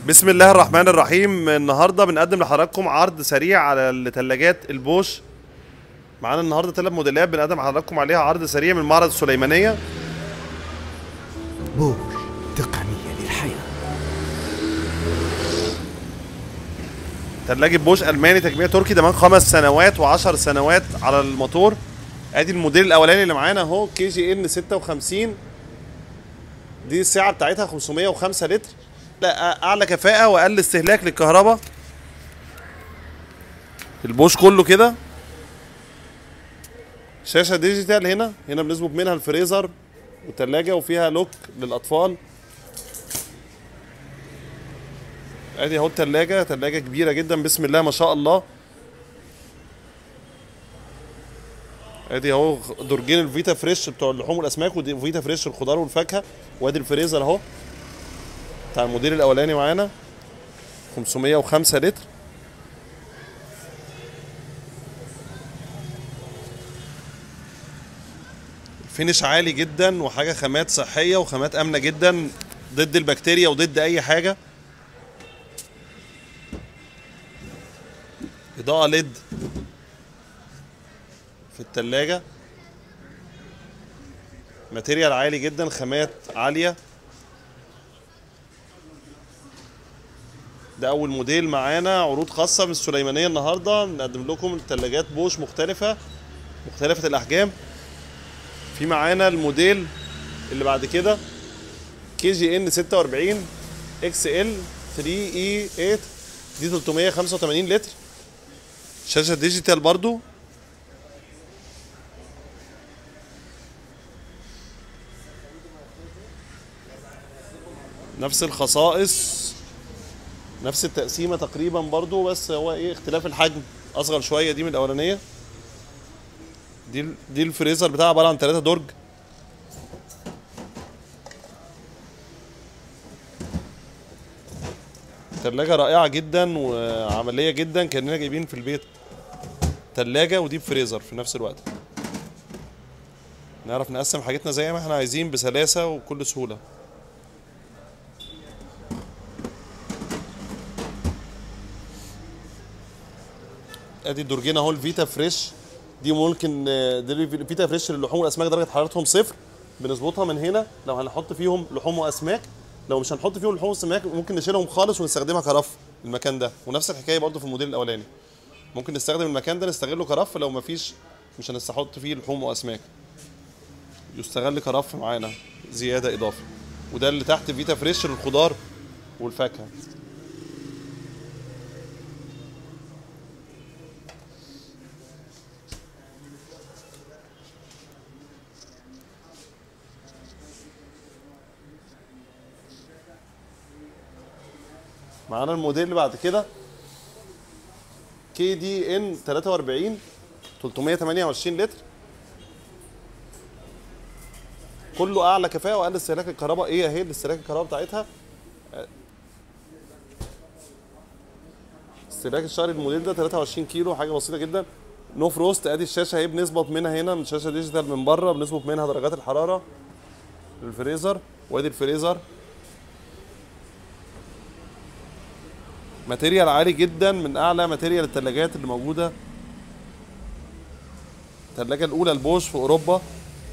بسم الله الرحمن الرحيم النهارده بنقدم لحضراتكم عرض سريع على الثلاجات البوش معانا النهارده ثلاث موديلات بنقدم لحضراتكم عليها عرض سريع من معرض السليمانيه بوش تقنية للحياة ثلاجه بوش الماني تجميع تركي ضمان خمس سنوات و10 سنوات على الموتور ادي الموديل الاولاني اللي معانا اهو كي جي ان 56 دي السعه بتاعتها 505 لتر لا اعلى كفاءه واقل استهلاك للكهرباء البوش كله كده شاشه ديجيتال هنا هنا بنظبط منها الفريزر والتلاجة وفيها لوك للاطفال ادي اهو التلاجة تلاجة كبيرة جدا بسم الله ما شاء الله ادي اهو درجين الفيتا فريش بتوع اللحوم والاسماك ودي فيتا فريش الخضار والفاكهة وادي الفريزر اهو بتاع الموديل الاولاني معانا 505 لتر فينش عالي جدا وحاجة خامات صحية وخامات آمنة جدا ضد البكتيريا وضد أي حاجة إضاءة ليد في التلاجة ماتيريال عالي جدا خامات عالية ده أول موديل معانا عروض خاصة من السليمانية النهاردة نقدم لكم التلاجات بوش مختلفة مختلفة الأحجام في معانا الموديل اللي بعد كده كي جي ان 46 اكس ال 3 اي 8 دي 385 لتر شاشة ديجيتال برضو نفس الخصائص نفس التقسيمة تقريبا برضو بس هو ايه اختلاف الحجم اصغر شوية دي من الاولانية دي دي الفريزر بتاعها عبارة عن 3 درج تلاجة رائعة جدا وعملية جدا كأننا جايبين في البيت تلاجة وديب فريزر في نفس الوقت نعرف نقسم حاجتنا زي ما احنا عايزين بسلاسة وبكل سهولة ادي الدرجين اهو الفيتا فريش دي ممكن آه، دي الفيتا فريش للحوم والاسماك درجة حرارتهم صفر بنظبطها من هنا لو هنحط فيهم لحوم واسماك لو مش هنحط فيهم لحوم واسماك ممكن نشيلهم خالص ونستخدمها كرف المكان ده ونفس الحكايه برضو في الموديل الاولاني ممكن نستخدم المكان ده نستغله كرف لو مفيش مش هنستحط فيه لحوم واسماك يستغل كرف معانا زياده اضافه وده اللي تحت فيتا فريش للخضار والفاكهه معانا الموديل اللي بعد كده كي دي ان 43 328 لتر كله اعلى كفاءه واقل استهلاك الكهرباء ايه اهي استهلاك الكهرباء بتاعتها استهلاك الشهري الموديل ده 23 كيلو حاجه بسيطه جدا نو فروست ادي الشاشه اهي بنظبط منها هنا من شاشه ديجيتال من بره بنظبط منها درجات الحراره الفريزر وادي الفريزر ماتيريال عالي جدا من اعلى ماتيريال الثلاجات اللي موجوده الثلاجه الاولى البوش في اوروبا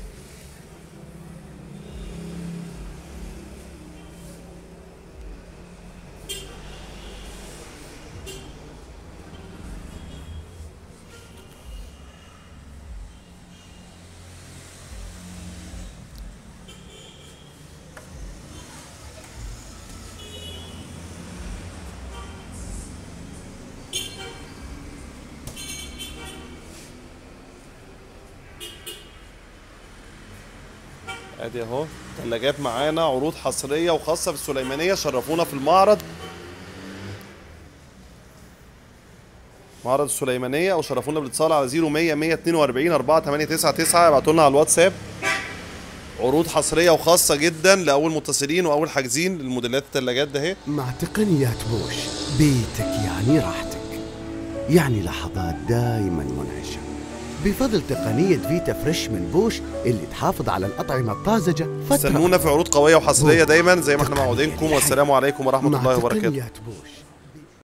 ادي اهو ثلاجات معانا عروض حصريه وخاصه بالسليمانيه شرفونا في المعرض معرض السليمانيه او شرفونا بالاتصال على 0100 142 4899 ابعتوا لنا على الواتساب عروض حصريه وخاصه جدا لاول متصلين واول حاجزين للموديلات الثلاجات ده اهي مع تقنيات بوش بيتك يعني راحتك يعني لحظات دائما منعشة بفضل تقنية فيتا فريش من بوش اللي تحافظ على الأطعمة الطازجة فترة استنونا في عروض قويه وحصريه بوش. دايما زي ما احنا تقنية موعودينكم للحياة. والسلام عليكم ورحمه مع الله وبركاته تقنيات بوش